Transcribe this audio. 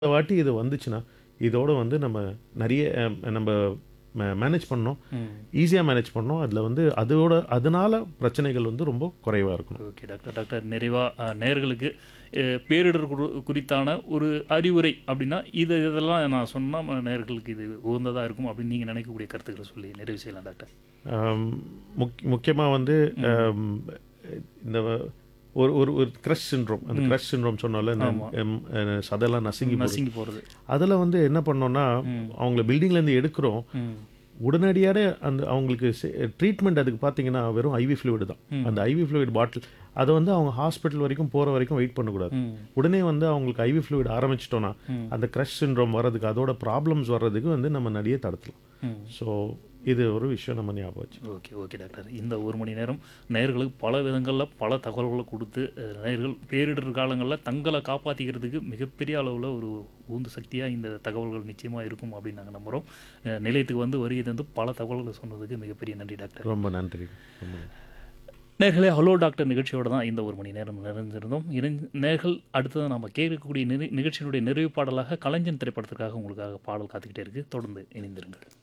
இந்த வாட்டி இது வந்துச்சுன்னா இதோட வந்து நம்ம நிறைய அஹ், நம்ம மேனேஜ் பண்ணோம் ம் ஈஸியாக மேனேஜ் பண்ணோம் அதில் வந்து அதோட அதனால பிரச்சனைகள் வந்து ரொம்ப குறைவாக இருக்கணும் ஓகே டாக்டர் டாக்டர் நிறைவாக நேர்களுக்கு பேரிடர் குறி- குறித்தான ஒரு அறிவுரை அப்படின்னா இது இதெல்லாம் நான் சொன்னால் நேர்களுக்கு இது உகந்ததாக இருக்கும் அப்படின்னு நீங்கள் நினைக்கக்கூடிய கருத்துக்களை சொல்லி நிறைவு செய்யலாம் டாக்டர் ஆம், முக் முக்கியமாக வந்து ஆம், இந்த ஒரு ஒரு ஒரு க்ரஷ் சின்ரோம் அந்த க்ரஷ் சின்ரோம் சொன்னால இந்த எம், அஹ், சதையெல்லாம் நசுங்கி போகுது நசுங்கி போகிறது அதில் வந்து என்ன பண்ணோம்னா அவங்கள பில்டிங்லேருந்து எடுக்கிறோம் ம் உடனடியாக அந்த அவங்களுக்கு ட்ரீட்மெண்ட் அதுக்கு பார்த்தீங்கன்னா வெறும் ஐவி ஃப்ளூயிடு தான் அந்த ஐவி ஃப்ளூயிட் பாட்டில் அதை வந்து அவங்க ஹாஸ்பிட்டல் வரைக்கும் போகிற வரைக்கும் வெயிட் பண்ணக்கூடாது ம் உடனே வந்து அவங்களுக்கு ஐவி ஃப்ளூயிட் ஆரம்பிச்சிட்டோன்னா அந்த க்ரஷ் சின்ரோம் வர்றதுக்கு அதோட ப்ராப்ளம்ஸ் வர்றதுக்கு வந்து நம்ம நிறைய தடுக்கலாம் ம் ஸோ இது ஒரு விஷயம் நம்ம ஞாபகம் வச்சு ஓகே ஓகே டாக்டர் இந்த ஒரு மணி நேரம் நேயர்களுக்கு பல விதங்களில் பல தகவல்களை கொடுத்து அஹ், நேயர்கள் பேரிடர் காலங்களில் தங்களை காப்பாற்றிக்கிறதுக்கு மிகப்பெரிய அளவில் ஒரு ஊந்து சக்தியாக இந்த தகவல்கள் நிச்சயமாக இருக்கும் அப்படின்னு நாங்கள் நம்புகிறோம் அஹ், நிலையத்துக்கு வந்து வருகை தந்து பல தகவல்களை சொன்னதுக்கு மிகப்பெரிய நன்றி டாக்டர் ரொம்ப நன்றி ரொம்ப நன்றி நேர்களே ஹலோ டாக்டர் நிகழ்ச்சியோட தான் இந்த ஒரு மணி நேரம் நிறைஞ்சிருந்தோம் இணைஞ்ச நேர்கள் அடுத்தது நம்ம கேட்கக்கூடிய நிறை நிகழ்ச்சியினுடைய நிறைவு பாடலாக கலைஞன் திரைப்படத்திற்காக உங்களுக்காக பாடல் காத்துக்கிட்டே இருக்கு தொடர்ந்து இணைந்திருங்கள்